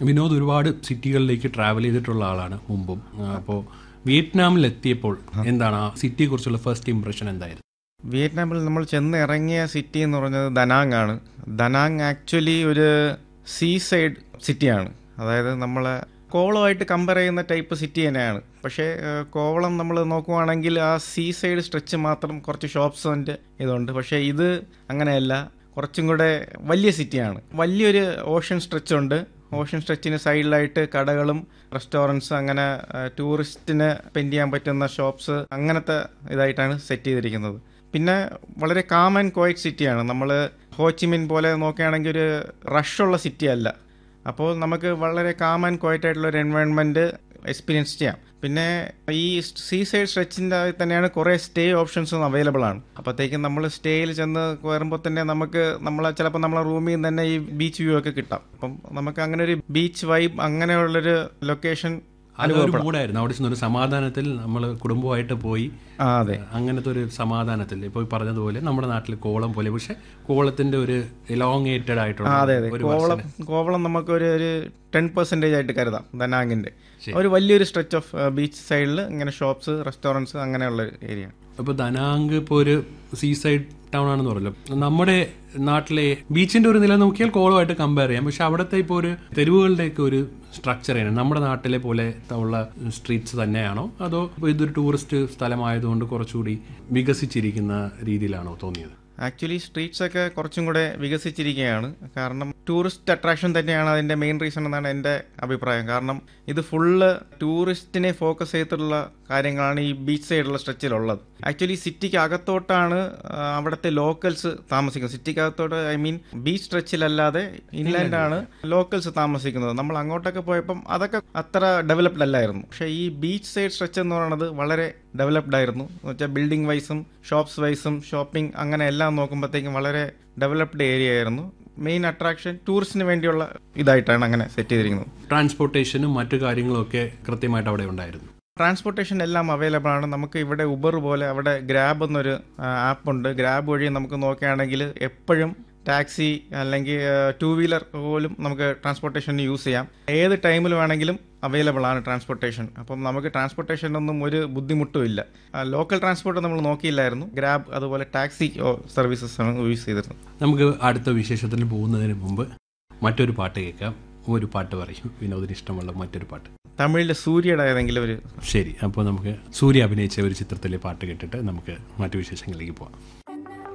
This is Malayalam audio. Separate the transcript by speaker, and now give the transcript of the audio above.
Speaker 1: വിനോദ് ഒരുപാട് സിറ്റികളിലേക്ക് ട്രാവൽ ചെയ്തിട്ടുള്ള ആളാണ് മുമ്പും അപ്പോൾ വിയറ്റ്നാമിൽ എത്തിയപ്പോൾ എന്താണ് ആ സിറ്റിയെ കുറിച്ചുള്ള ഫസ്റ്റ് ഇംപ്രഷൻ എന്തായിരുന്നു
Speaker 2: വിയറ്റ്നാമിൽ നമ്മൾ ചെന്ന് ഇറങ്ങിയ സിറ്റി എന്ന് പറഞ്ഞത് ദനാങ് ആണ് ദനാങ് ആക്ച്വലി ഒരു സീ സൈഡ് സിറ്റിയാണ് അതായത് നമ്മളെ കോവളമായിട്ട് കമ്പയർ ചെയ്യുന്ന ടൈപ്പ് സിറ്റി തന്നെയാണ് പക്ഷേ ഏഹ്, കോവളം നമ്മൾ നോക്കുവാണെങ്കിൽ ആ സീ സൈഡ് സ്ട്രെച്ച് മാത്രം കുറച്ച് ഷോപ്സ് ഉണ്ട് ഇതുണ്ട് പക്ഷേ ഇത് അങ്ങനെയല്ല കുറച്ചും കൂടെ വലിയ സിറ്റിയാണ് വലിയൊരു ഓഷ്യൻ സ്ട്രെച്ച് ഉണ്ട് ഓഷ്യൻ സ്ട്രെച്ചിന് സൈഡിലായിട്ട് കടകളും റെസ്റ്റോറൻറ്റ്സ് അങ്ങനെ ടൂറിസ്റ്റിന് സ്പെൻഡ് ചെയ്യാൻ പറ്റുന്ന ഷോപ്സ് അങ്ങനത്തെ ഇതായിട്ടാണ് സെറ്റ് ചെയ്തിരിക്കുന്നത് പിന്നെ വളരെ കാം ആൻഡ് ക്വയറ്റ് സിറ്റിയാണ് നമ്മൾ ഹോച്ചിമിൻ പോലെ നോക്കുകയാണെങ്കിൽ ഒരു റഷുള്ള സിറ്റി അല്ല അപ്പോൾ നമുക്ക് വളരെ കാം ആൻഡ് ക്വയറ്റ് ആയിട്ടുള്ള ഒരു എൻവയോൺമെൻറ്റ് എക്സ്പീരിയൻസ് ചെയ്യാം പിന്നെ ഈ സീ സൈഡ് സ്ട്രെച്ചിൻ്റെ തന്നെയാണ് കുറേ സ്റ്റേ ഓപ്ഷൻസും അവൈലബിൾ ആണ് അപ്പോഴത്തേക്കും നമ്മൾ സ്റ്റേയിൽ ചെന്ന് കയറുമ്പോൾ തന്നെ നമുക്ക് നമ്മളെ ചിലപ്പോൾ നമ്മളെ റൂമിൽ നിന്ന് തന്നെ ഈ ബീച്ച് വ്യൂ ഒക്കെ കിട്ടാം അപ്പം നമുക്ക് അങ്ങനെ ഒരു ബീച്ച് വൈബ് അങ്ങനെയുള്ളൊരു ലൊക്കേഷൻ
Speaker 1: അതൊരു മൂടായിരുന്നു അവിടെ ചെന്ന് ഒരു സമാധാനത്തിൽ നമ്മൾ കുടുംബമായിട്ട് പോയി
Speaker 2: ആ അതെ
Speaker 1: അങ്ങനത്തെ ഒരു സമാധാനത്തിൽ ഇപ്പോൾ ഈ പറഞ്ഞതുപോലെ നമ്മുടെ നാട്ടിൽ കോവളം പോലെ പക്ഷെ കോവളത്തിന്റെ ഒരു എലോങ്ങേറ്റഡ് ആയിട്ടുള്ള
Speaker 2: അതെ അതെ
Speaker 1: ഒരു
Speaker 2: കോവളം കോവളം നമുക്ക് ഒരു ഒരു ടെൻ പെർസെൻറ്റേജ് ആയിട്ട് കരുതാം ദനാങ്ങിൻ്റെ ഒരു വലിയൊരു സ്ട്രെച്ച് ഓഫ് ബീച്ച് സൈഡിൽ ഇങ്ങനെ ഷോപ്സ് റെസ്റ്റോറൻറ്റ്സ് അങ്ങനെയുള്ള ഏരിയ
Speaker 1: ഇപ്പോൾ ദനാങ്ക് ഇപ്പോൾ ഒരു സീ സൈഡ് ടൗൺ ആണെന്ന് പറഞ്ഞല്ലോ നമ്മുടെ നാട്ടിലെ ബീച്ചിന്റെ ഒരു നില നോക്കിയാൽ കോളമായിട്ട് കമ്പയർ ചെയ്യാം പക്ഷെ അവിടുത്തെ ഇപ്പോൾ ഒരു തെരുവുകളുടെയൊക്കെ ഒരു സ്ട്രക്ചർ ആണ് നമ്മുടെ നാട്ടിലെ പോലെ ഉള്ള സ്ട്രീറ്റ്സ് തന്നെയാണോ അതോ ഇപ്പോൾ ഇതൊരു ടൂറിസ്റ്റ് സ്ഥലമായതുകൊണ്ട് കുറച്ചുകൂടി വികസിച്ചിരിക്കുന്ന രീതിയിലാണോ തോന്നിയത്
Speaker 2: ആക്ച്വലി സ്ട്രീറ്റ്സ് ഒക്കെ കുറച്ചും കൂടെ വികസിച്ചിരിക്കുകയാണ് കാരണം ടൂറിസ്റ്റ് അട്രാക്ഷൻ തന്നെയാണ് അതിൻ്റെ മെയിൻ റീസൺ എന്നാണ് എൻ്റെ അഭിപ്രായം കാരണം ഇത് ഫുള്ള് ടൂറിസ്റ്റിനെ ഫോക്കസ് ചെയ്തിട്ടുള്ള കാര്യങ്ങളാണ് ഈ ബീച്ച് സൈഡുള്ള സ്ട്രെച്ചിലുള്ളത് ആക്ച്വലി സിറ്റിക്ക് അകത്തോട്ടാണ് ആ, അവിടുത്തെ ലോക്കൽസ് താമസിക്കുന്നത് സിറ്റിക്ക് അകത്തോട്ട് ഐ മീൻ ബീച്ച് സ്ട്രെച്ചിലല്ലാതെ ഇൻലാൻഡാണ് ലോക്കൽസ് താമസിക്കുന്നത് നമ്മൾ അങ്ങോട്ടൊക്കെ പോയപ്പം അതൊക്കെ അത്ര ഡെവലപ്ഡ് അല്ലായിരുന്നു പക്ഷേ ഈ ബീച്ച് സൈഡ് സ്ട്രെച്ച് എന്ന് പറയുന്നത് വളരെ ഡെവലപ്ഡ് ആയിരുന്നു എന്ന് വെച്ചാൽ ബിൽഡിംഗ് വൈസും ഷോപ്സ് വൈസും ഷോപ്പിംഗ് അങ്ങനെ എല്ലാം നോക്കുമ്പോഴത്തേക്കും വളരെ ഡെവലപ്ഡ് ഏരിയ ആയിരുന്നു മെയിൻ അട്രാക്ഷൻ ടൂറിസ്റ്റിന് വേണ്ടിയുള്ള ഇതായിട്ടാണ് അങ്ങനെ സെറ്റ് ചെയ്തിരിക്കുന്നത്
Speaker 1: ട്രാൻസ്പോർട്ടേഷനും മറ്റു കാര്യങ്ങളും ഒക്കെ കൃത്യമായിട്ട് അവിടെ ഉണ്ടായിരുന്നു
Speaker 2: ട്രാൻസ്പോർട്ടേഷൻ എല്ലാം അവൈലബിൾ ആണ് നമുക്ക് ഇവിടെ ഉബർ പോലെ അവിടെ ഗ്രാബ് എന്നൊരു ആപ്പ് ഉണ്ട് ഗ്രാബ് വഴി നമുക്ക് നോക്കുകയാണെങ്കിൽ എപ്പോഴും ടാക്സി അല്ലെങ്കിൽ ടൂ വീലർ പോലും നമുക്ക് ട്രാൻസ്പോർട്ടേഷന് യൂസ് ചെയ്യാം ഏത് ടൈമിൽ വേണമെങ്കിലും അവൈലബിൾ ആണ് ട്രാൻസ്പോർട്ടേഷൻ അപ്പം നമുക്ക് ട്രാൻസ്പോർട്ടേഷനൊന്നും ഒരു ബുദ്ധിമുട്ടും ഇല്ല ലോക്കൽ ട്രാൻസ്പോർട്ട് നമ്മൾ നോക്കിയില്ലായിരുന്നു ഗ്രാബ് അതുപോലെ ടാക്സി സർവീസസ് ആണ് യൂസ് ചെയ്തിരുന്നത്
Speaker 1: നമുക്ക് അടുത്ത വിശേഷത്തിന് പോകുന്നതിന് മുമ്പ് മറ്റൊരു പാട്ട് കേൾക്കാം ഒരു പാട്ട് പറയും വിനോദിന് ഇഷ്ടമുള്ള മറ്റൊരു പാട്ട്
Speaker 2: തമിഴിലെ സൂര്യയുടെ ഏതെങ്കിലും ഒരു
Speaker 1: ശരി അപ്പോൾ നമുക്ക് സൂര്യ അഭിനയിച്ച ഒരു ചിത്രത്തിലെ പാട്ട് കേട്ടിട്ട് നമുക്ക് മറ്റു വിശേഷങ്ങളിലേക്ക് പോവാം